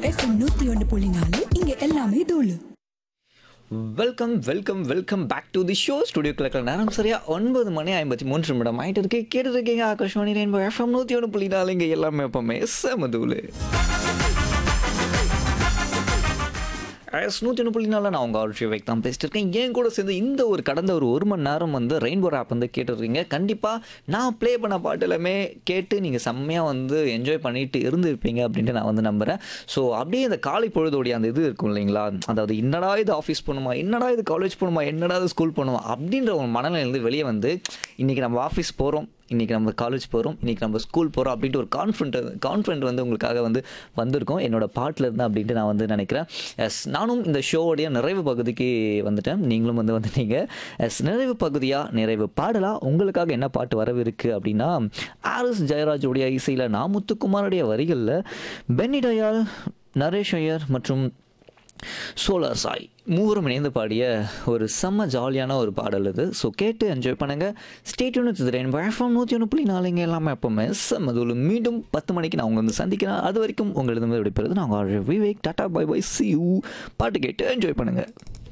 FM நூத்தி ஒன்று புள்ளி நாலு இங்க எல்லாமே தூளு welcome welcome welcome back to the show studio கிளக்கில் நேரம் சரியா ஒன்பது மணி ஐம்பத்தி மூன்று நிமிடம் ஆயிட்டு இருக்கு கேட்டு இருக்கீங்க ஆகாஷ்வாணி ரெயின்போ எஃப்எம் நூற்றி ஒன்று புள்ளி நாலு இங்கே எல்லாமே எப்பவுமே செமதூலு எஸ் நூற்றி ஒன்று புள்ளி நாலில் நான் உங்கள் ஆர்ஜி வைக் தான் பேசிட்டு இருக்கேன் என் கூட சேர்ந்து இந்த ஒரு கடந்த ஒரு ஒரு மணி நேரம் வந்து ரெயின்போ ஆப் வந்து கேட்டுருக்கீங்க கண்டிப்பாக நான் ப்ளே பண்ண பாட்டு எல்லாமே கேட்டு நீங்கள் செம்மையாக வந்து என்ஜாய் பண்ணிட்டு இருந்திருப்பீங்க அப்படின்ட்டு நான் வந்து நம்புகிறேன் ஸோ அப்படியே இந்த காலை பொழுதோடைய அந்த இது இருக்கும் இல்லைங்களா அதாவது என்னடா இது ஆஃபீஸ் போகணுமா என்னடா இது காலேஜ் போகணுமா என்னடா இது ஸ்கூல் போகணுமா அப்படின்ற ஒரு மனநிலையிலேருந்து வெளியே வந்து இன்றைக்கி நம்ம ஆஃபீஸ் போகிறோம் இன்றைக்கி நம்ம காலேஜ் போகிறோம் இன்றைக்கி நம்ம ஸ்கூல் போகிறோம் அப்படின்ட்டு ஒரு கான்ஃபிடென்ட் கான்ஃபிடென்ட் வந்து உங்களுக்காக வந்து வந்திருக்கோம் என்னோட பாட்டில் இருந்து அப்படின்ட்டு நான் வந்து நினைக்கிறேன் எஸ் நானும் இந்த ஷோவோடைய நிறைவு பகுதிக்கு வந்துட்டேன் நீங்களும் வந்து வந்துட்டீங்க எஸ் நிறைவு பகுதியாக நிறைவு பாடலாக உங்களுக்காக என்ன பாட்டு வரவிருக்கு அப்படின்னா ஆரிஸ் ஜெயராஜுடைய இசையில் நான் முத்துக்குமாருடைய வரிகளில் பென்னி டயால் நரேஷ் ஐயர் மற்றும் சோலார் சாய் மூவரும் இணைந்து பாடிய ஒரு செம்ம ஜாலியான ஒரு பாடல் இது ஸோ கேட்டு என்ஜாய் பண்ணுங்கள் ஸ்டேட்யூன் திரேன் வேஃபாம் நூற்றி ஒன்று புள்ளி நாலுங்க எல்லாமே எப்போவுமே செம்ம தூள் மீண்டும் பத்து மணிக்கு நான் உங்களை வந்து சந்திக்கிறேன் அது வரைக்கும் உங்களிடம் விடைபெறுது நான் உங்கள் Vivek tata bye bye see you பாட்டு கேட்டு என்ஜாய் பண்ணுங்கள்